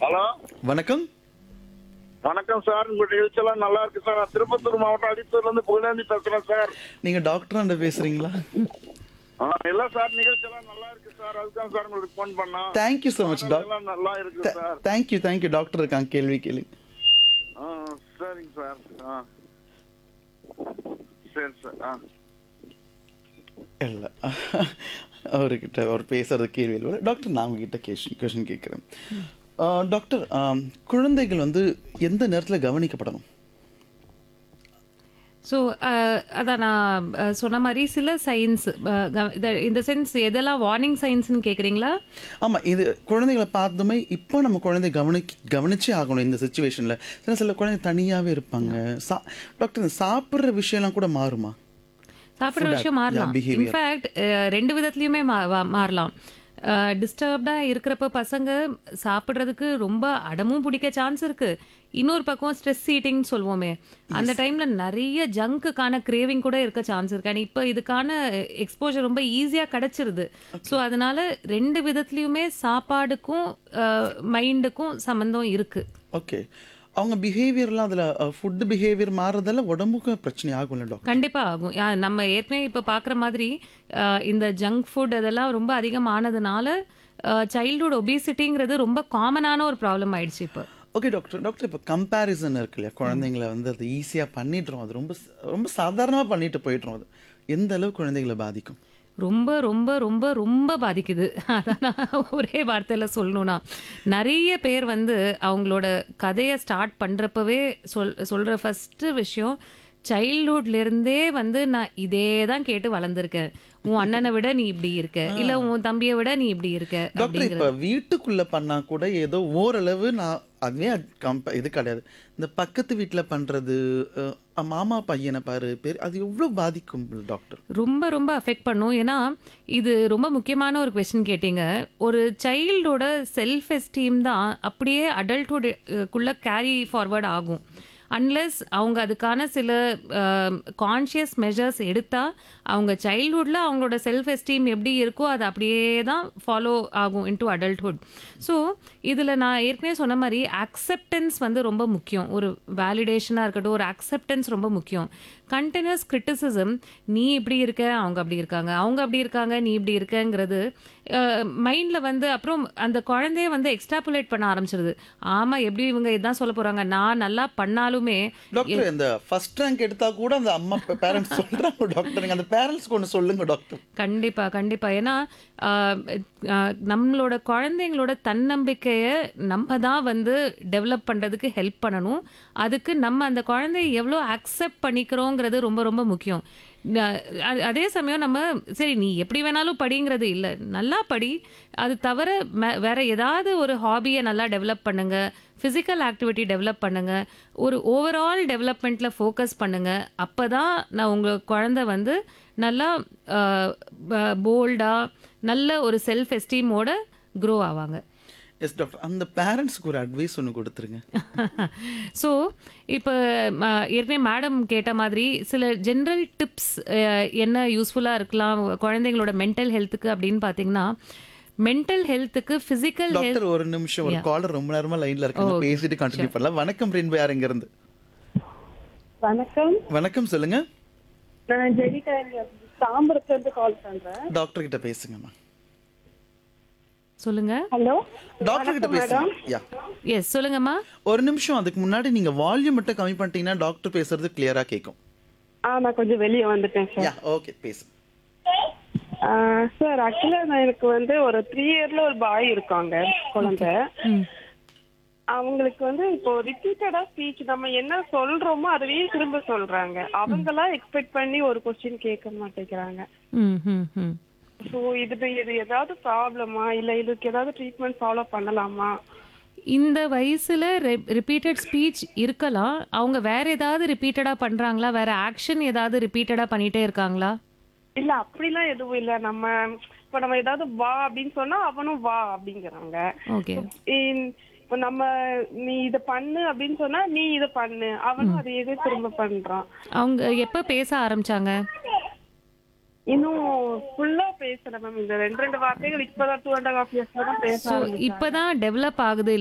Hello வணக்கம் வணக்கம் sir உங்க நிகழ்ச்சியெல்லாம் நல்லா இருக்கு சார் நான் திருப்பத்தூர் மாவட்டம் அடித்தூர்ல இருந்து புகழேந்தி பேசுறேன் சார் நீங்க டாக்டர் அந்த பேசுறீங்களா ஆ, இல்ல சார் நிகழ்ச்சியெல்லாம் நல்லா இருக்கு சார் அதுதான் சார் உங்களுக்கு ஃபோன் பண்ணோம் தேங்க்யூ ஸோ மச் டாக்டர் எல்லாம் நல்லா இருக்கு சார் தேங்க்யூ தேங்க்யூ டாக்டர் இருக்காங்க கேள்வி கேள்வி ஆ, சரிங்க சார் ஆ சரி சார் ஆ இல்லை அவர்கிட்ட அவர் பேசுறது கேள்வி இல்லை டாக்டர் நான் உங்ககிட்ட கேஷன் கொஷின் கேட்குறேன் டாக்டர் ஆம், குழந்தைகள் வந்து எந்த நேரத்தில் கவனிக்கப்படணும் ஸோ அதான் நான் அஹ், சொன்ன மாதிரி சில சயின்ஸ் இந்த சென்ஸ் எதெல்லாம் வார்னிங் சயின்ஸ்னு கேட்குறீங்களா ஆமாம் இது குழந்தைகளை பார்த்ததுமே இப்போ நம்ம குழந்தை கவனி கவனிச்சே ஆகணும் இந்த சுச்சுவேஷனில் சில சில குழந்தை தனியாகவே இருப்பாங்க சா டாக்டர் இந்த சாப்பிட்ற விஷயம்லாம் கூட மாறுமா சாப்பிட்ற Food விஷயம் act- மாறலாம் yeah, behavior. இன்ஃபேக்ட் ரெண்டு விதத்துலையுமே மா- வா- மாறலாம் டிஸ்டர்ப்டாக இருக்கிறப்ப பசங்க சாப்பிட்றதுக்கு ரொம்ப அடமும் பிடிக்க சான்ஸ் இருக்கு இன்னொரு பக்கம் ஸ்ட்ரெஸ் ஈட்டிங் சொல்லுவோமே அந்த டைம்ல நிறைய ஜங்குக்கான கிரேவிங் கூட இருக்க சான்ஸ் இருக்கு அண்ட் இப்போ இதுக்கான எக்ஸ்போஜர் ரொம்ப ஈஸியாக கிடைச்சிருது ஸோ அதனால ரெண்டு விதத்துலையுமே சாப்பாடுக்கும் மைண்டுக்கும் சம்மந்தம் இருக்கு ஓகே அவங்க பிஹேவியர்லாம் அதில் ஃபுட் பிஹேவியர் மாறுறதால உடம்புக்கு பிரச்சனை ஆகும்ல டாக்டர் கண்டிப்பா ஆகும் யா- நம்ம ஏற்கனவே இப்ப பாக்குற மாதிரி அஹ், இந்த ஜங்க் ஃபுட் அதெல்லாம் ரொம்ப அதிகமானதுனால சைல்ட்ஹுட் ஒபிசிட்டிங்கிறது ரொம்ப காமனான ஒரு ப்ராப்ளம் ஆயிடுச்சு இப்போ ஓகே டாக்டர் டாக்டர் இப்போ கம்பேரிசன் இருக்கு இல்லையா குழந்தைங்களை வந்து அது ஈஸியாக பண்ணிடுறோம் அது ரொம்ப ச- ரொம்ப சாதாரணமாக பண்ணிட்டு போயிடுறோம் அது எந்த அளவு குழந்தைகளை பாதிக்கும் ரொம்ப ரொம்ப ரொம்ப ரொம்ப பாதிக்குது அதான் நான் ஒரே வார்த்தையில சொல்லணும்னா நிறைய பேர் வந்து அவங்களோட கதையை ஸ்டார்ட் பண்றப்பவே சொல் சொல்ற ஃபர்ஸ்ட் விஷயம் childhoodல இருந்தே வந்து நான் இதே தான் கேட்டு வளர்ந்துருக்கேன் உன் அண்ணனை விட நீ இப்படி இருக்க இல்ல உன் தம்பியை விட நீ இப்படி இருக்க டாக்டர் இப்போ வீட்டுக்குள்ள பண்ணா கூட ஏதோ ஓரளவு நான் அதுவே கம்ப இது கிடையாது இந்த பக்கத்து வீட்டில் பண்றது அஹ், மாமா பையனை பாரு பேர் அது எவ்வளோ பாதிக்கும் டாக்டர் ரொம்ப ரொம்ப அஃபெக்ட் பண்ணும் ஏன்னா இது ரொம்ப முக்கியமான ஒரு கொஸ்டின் கேட்டீங்க ஒரு சைல்டோட செல்ஃப் எஸ்டீம் தான் அப்படியே அடல்ட்ஹுட் குள்ள கேரி ஃபார்வர்ட் ஆகும் அன்லெஸ் அவங்க அதுக்கான சில கான்ஷியஸ் மெஷர்ஸ் எடுத்தா அவங்க சைல்ட்ஹுட்ல அவங்களோட செல்ஃப் எஸ்டீம் எப்படி இருக்கோ அது அப்படியே தான் ஃபாலோ ஆகும் இன்டு அடல்ட்ஹுட் ஸோ இதில் நான் ஏற்கனவே சொன்ன மாதிரி அக்செப்டன்ஸ் வந்து ரொம்ப முக்கியம் ஒரு வேலிடேஷனாக இருக்கட்டும் ஒரு அக்செப்டன்ஸ் ரொம்ப முக்கியம் கண்டினியூஸ் கிரிட்டிசிசம் நீ இப்படி இருக்க அவங்க அப்படி இருக்காங்க அவங்க அப்படி இருக்காங்க நீ இப்படி இருக்கங்கிறது மைண்டில் வந்து அப்புறம் அந்த குழந்தைய வந்து எக்ஸ்ட்ராப்புலேட் பண்ண ஆரம்பிச்சிருது ஆமாம் எப்படி இவங்க இதான் சொல்ல போகிறாங்க நான் நல்லா பண்ணாலுமே டாக்டர் இந்த ஃபர்ஸ்ட் ரேங்க் எடுத்தா கூட அந்த அம்மா பேரண்ட்ஸ் சொல்றாங்க டாக்டர் நீங்க அந்த பேரண்ட்ஸ்க்கு ஒன்று சொல்லுங்க டாக்டர் கண்டிப்பா கண்டிப்பா ஏன்னா ஆஹ், ஆஹ், நம்மளோட குழந்தைங்களோட தன்னம்பிக்கையை நம்ம தான் வந்து டெவலப் பண்றதுக்கு ஹெல்ப் பண்ணணும் அதுக்கு நம்ம அந்த குழந்தைய எவ்வளோ அக்செப்ட் பண்ணிக்கிறோங்கிறது ரொம்ப ரொம்ப முக்கியம் ந- அ- அதே சமயம் நம்ம சரி நீ எப்படி வேணாலும் படிங்கிறது இல்லை நல்லா படி அது தவிர ம- வேற ஏதாவது ஒரு ஹாபியை நல்லா டெவலப் பண்ணுங்க ஃபிசிக்கல் ஆக்டிவிட்டி டெவலப் பண்ணுங்க ஒரு ஓவரால் டெவலப்மெண்ட்ல ஃபோக்கஸ் பண்ணுங்க அப்பதான் நான் உங்க குழந்தை வந்து நல்லா போல்டா நல்ல ஒரு செல்ஃப் எஸ்டீமோட க்ரோ ஆவாங்க எஸ் டாக்டர் அந்த பேரண்ட்ஸ்க்கு ஒரு அட்வைஸ் ஒன்று கொடுத்துருங்க ஸோ இப்போ ஏற்கனவே மேடம் கேட்ட மாதிரி சில ஜென்ரல் டிப்ஸ் என்ன யூஸ்ஃபுல்லாக இருக்கலாம் குழந்தைங்களோட மென்டல் ஹெல்த்துக்கு அப்படின்னு பார்த்தீங்கன்னா மென்டல் ஹெல்த்துக்கு ஃபிசிக்கல் ஹெல்த் டாக்டர் ஒரு நிமிஷம் ஒரு காலர் ரொம்ப நேரமா லைன்ல இருக்காங்க பேசிட்டு கண்டினியூ பண்ணலாம் வணக்கம் ரெண்டு யார் எங்க இருந்து வணக்கம் வணக்கம் சொல்லுங்க நான் ஜெனிகா தாம்பரத்துல இருந்து கால் பண்றேன் டாக்டர் கிட்ட பேசுங்கம்மா சொல்லுங்க ஹலோ டாக்டர் கிட்ட பேசுங்க யா எஸ் சொல்லுங்கம்மா ஒரு நிமிஷம் அதுக்கு முன்னாடி நீங்க வால்யூம் மட்டும் கம்மி பண்ணிட்டீங்கன்னா டாக்டர் பேசுறது கிளியரா கேட்கும் ஆ நான் கொஞ்சம் வெளியே வந்துட்டேன் சார் யா ஓகே பேசு சார் ஆக்சுவலா நான் எனக்கு வந்து ஒரு த்ரீ இயர்ல ஒரு பாய் இருக்காங்க குழந்தை ம் அவங்களுக்கு வந்து இப்போ ரிப்பீட்டடா ஸ்பீச் நம்ம என்ன சொல்றோமோ அதுவே திரும்ப சொல்றாங்க அவங்களா எக்ஸ்பெக்ட் பண்ணி ஒரு கொஸ்டின் கேட்க மாட்டேங்கிறாங்க ம் ம் ம் ஸோ இது இது ஏதாவது ப்ராப்ளமா இல்ல இதுக்கு ஏதாவது ட்ரீட்மெண்ட் ஃபாலோ பண்ணலாமா இந்த வயசுல ரிப்பீட்டட் ஸ்பீச் இருக்கலாம் அவங்க வேற ஏதாவது ரிப்பீட்டடா பண்றாங்களா வேற ஆக்ஷன் ஏதாவது ரிப்பீட்டடா பண்ணிட்டே இருக்காங்களா இல்ல அப்படிலாம் எதுவும் இல்ல நம்ம இப்ப நம்ம ஏதாவது வா அப்படின்னு சொன்னா அவனும் வா அப்படிங்கிறாங்க ஓகே இன்- இப்ப நம்ம நீ இத பண்ணு அப்படின்னு சொன்னா நீ இத பண்ணு அவனும் அதையவே திரும்ப பண்றான் அவங்க எப்ப பேச ஆரம்பிச்சாங்க இன்னும் ஃபுல்லா பேசல மேம் இந்த ரெண்டு ரெண்டு வார்த்தைகள் இப்பதான் டூ அண்ட் ஹாஃப் இயர்ஸ்ல தான் பேச ஸோ இப்பதான் டெவலப் ஆகுது